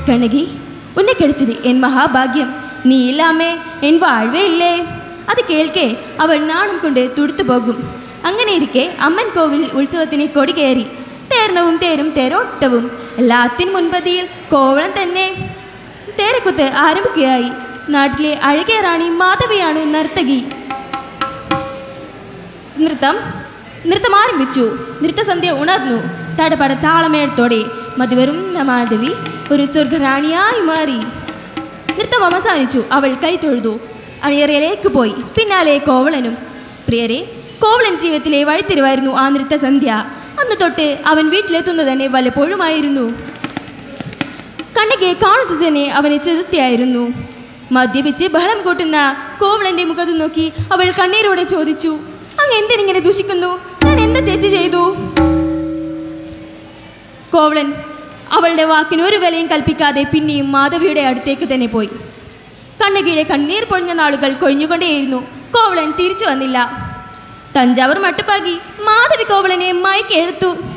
கண்ணகி உன்னை கிடைச்சது என் மகாபாகியம் நீ இல்லாமே என் வாழ்வே இல்லை അത് കേൾക്കെ അവൾ നാണം കൊണ്ട് തുടുത്തു പോകും അങ്ങനെ ഇരിക്കെ അമ്മൻ കോവിൽ ഉത്സവത്തിന് കൊടി കയറി തേരണവും തേരും തേരോട്ടവും എല്ലാത്തിനും മുൻപതിയിൽ കോവളം തന്നെ തേരക്കുത്ത് ആരംഭിക്കുകയായി നാട്ടിലെ അഴകിയ റാണി മാധവിയാണ് നർത്തകി നൃത്തം നൃത്തം ആരംഭിച്ചു നൃത്തസന്ധ്യ ഉണർന്നു തടപട താളമേളത്തോടെ മതിവരുന്ന മാധവി ഒരു സ്വർഗറാണിയായി മാറി നൃത്തം അവസാനിച്ചു അവൾ കൈ തൊഴുതു അണിയറയിലേക്ക് പോയി പിന്നാലെ കോവളനും പ്രിയരെ കോവളൻ ജീവിതത്തിലെ വഴിത്തിരിവായിരുന്നു ആ നൃത്തസന്ധ്യ അന്ന് തൊട്ട് അവൻ വീട്ടിലെത്തുന്നത് തന്നെ വല്ലപ്പോഴുമായിരുന്നു കണ്ണകയെ കാണുന്നത് തന്നെ അവനെ ചെറുത്തിയായിരുന്നു മദ്യപിച്ച് ബഹളം കൂട്ടുന്ന കോവളന്റെ മുഖത്ത് നോക്കി അവൾ കണ്ണീരോടെ ചോദിച്ചു അങ്ങ് എന്തിനിങ്ങനെ ദുഷിക്കുന്നു ഞാൻ എന്ത് തെറ്റ് ചെയ്തു കോവളൻ അവളുടെ വാക്കിന് ഒരു വിലയും കൽപ്പിക്കാതെ പിന്നെയും മാധവിയുടെ അടുത്തേക്ക് തന്നെ പോയി കണ്ണകിയുടെ കണ്ണീർ പൊഴിഞ്ഞ നാളുകൾ കൊഴിഞ്ഞുകൊണ്ടേയിരുന്നു കോവളൻ തിരിച്ചു വന്നില്ല തഞ്ചാവൂർ മട്ടുപ്പാക്കി മാധവി കോവളനെ മയക്കെഴുത്തു